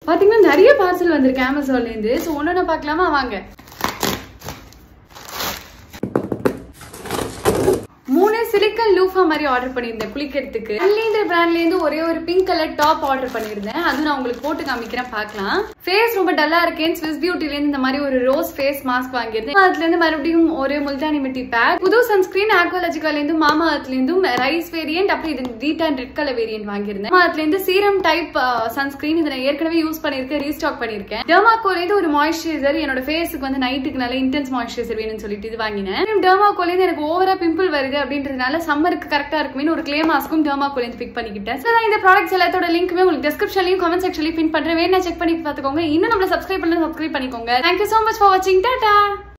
பாத்தீங்கன்னா நிறைய பார்சல் வந்திருக்கு அமேசான்ல இருந்து ஸோ ஒன்னொன்னு பார்க்கலாமா வாங்க மூணு சிலிக்கன் லூஃபா மாதிரி ஆர்டர் பண்ணியிருந்தேன் குளிக்கிறதுக்கு அல்லின்ற பிராண்ட்ல இருந்து ஒரே ஒரு பிங்க் கலர் டாப் ஆர்டர் பண்ணியிருந்தேன் அதுவும் நான் உங்களுக்கு போட்டு காமிக்கிறேன் பார்க்கலாம் ஃபேஸ் ரொம்ப டல்லா இருக்கேன் ஸ்விஸ் பியூட்டில இருந்து இந்த மாதிரி ஒரு ரோஸ் ஃபேஸ் மாஸ்க் வாங்கியிருந்தேன் அதுல இருந்து மறுபடியும் ஒரு முல்தானி மிட்டி பேக் புது சன்ஸ்கிரீன் ஆக்வாலஜிக்கல இருந்து மாமா அர்த்ல இருந்தும் ரைஸ் வேரியன்ட் அப்புறம் இது டீட் அண்ட் ரெட் கலர் வேரியன்ட் வாங்கியிருந்தேன் மாமா அர்த்ல இருந்து சீரம் டைப் சன்ஸ்கிரீன் இதை நான் ஏற்கனவே யூஸ் பண்ணிருக்கேன் ரீஸ்டாக் பண்ணிருக்கேன் டெர்மாகோல இருந்து ஒரு மாய்ஸ்சரைசர் என்னோட ஃபேஸுக்கு வந்து நைட்டுக்கு நல்ல இன்டென்ஸ் மாய்ஸ்சரைசர் வேணும்னு சொல்லிட்டு இது வாங்கினேன் டெர்மாகோல இருந்து எனக்கு ஓவரா பிம்பிள் வருது அப்படின்றதுனால சம்மருக்கு கரெக்டா இருக்குமே ஒரு கிளே மாஸ்க்கும் டெர்மாகோல இருந்து பிக் பண்ணிக்கிட்டேன் சார் இந்த ப்ராடக்ட்ஸ் எல்லாத்தோட லிங்க்குமே உங்களுக்கு டிஸ்கிரிப்ஷன்லயும் கமெண்ட் செக்ஷன்லயும் பின் பண்றேன் வேணா செக் பண்ணி பார்த்துக்கோங்க இன்னும் நம்மள சப்ஸ்கிரைப் பண்ணல சப்ஸ்கிரைப் பண்ணிக்கோங்க தேங்க்யூ சோ மச் ஃபார் வாட்சிங் டாடா